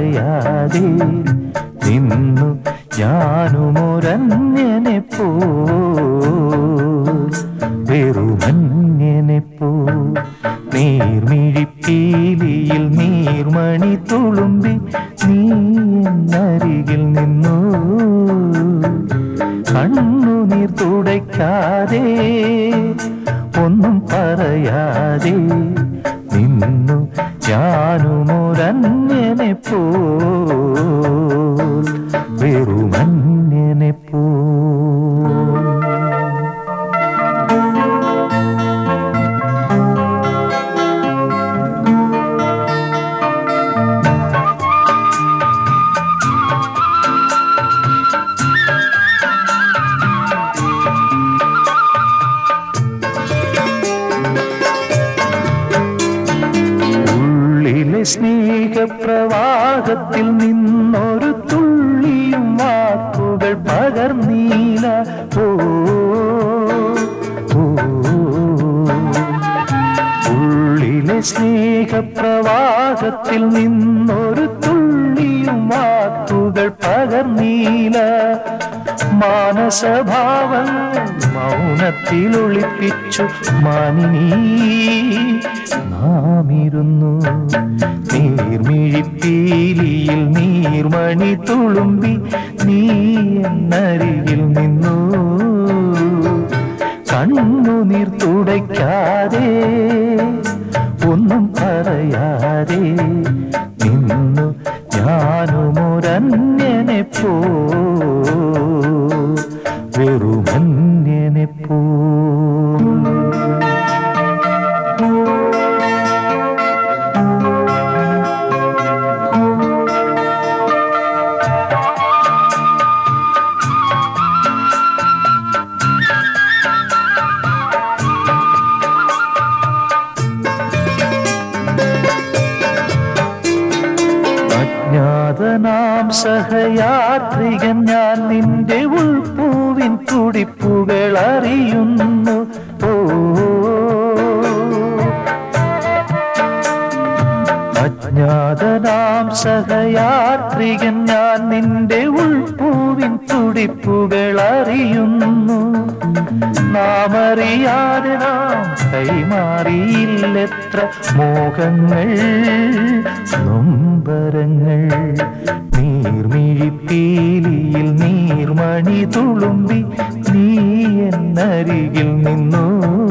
പറയാതെ നിന്നു ഞാനുമൊരന്യനെ പോ വെറുമന്യനെ പോ നീർമിഴിപ്പീലിയിൽ നീർമണി തുളുമ്പി നീ എന്നരികിൽ നിന്നു കണ്ണുനീർ തുടയ്ക്കാതെ ഒന്നും പറയാതെ നിന്നു ഞാനുമൊരന്യനെ പോ വെറുമന്യനെ പോ ഉള്ളിലെ സ്നേഹപ്രവാഹത്തിൽ നിന്നൊരു തുള്ളിയും വാക്കുകൾ പകർന്നീല ഓ ഓ. ഉള്ളിലെ സ്നേഹപ്രവാഹത്തിൽ നിന്നൊരു തുള്ളിയും വാക്കുകൾ പകർന്നീല മാനസഭാവങ്ങൾ മൗനത്തിൽ ഒളിപ്പിച്ചു മാനിനീ നാമിരുന്നു നീർമിഴിപ്പീലിയിൽ നീർമണി തുളുമ്പി നീ എന്നരികിൽ നിന്നു കണ്ണുനീർ തുടയ്ക്കാതെ ഒന്നും പറയാതെ നിന്നു ഞാനുമൊരന്യനെ പോ വെറുമന്യനെ പോ അജ്ഞാതനാം സഹയാത്രികൻ ഞാൻ നിന്റെ ഉൾപ്പൂവിൻ തുടിപ്പുകൾ അറിയുന്നു ഓ അജ്ഞാതനാം സഹയാത്രികൻ ഞാൻ നിന്റെ ഉൾപ്പൂവിൻ തുടിപ്പുകൾ അറിയുന്നു നാമറിയാതെ നാം കൈമാറിയില്ലെത്ര മോഹങ്ങൾ നൊമ്പരങ്ങൾ നീർമിഴിപ്പീലിയിൽ നീർമണി തുളുമ്പി നീ എന്നരികിൽ നിന്നു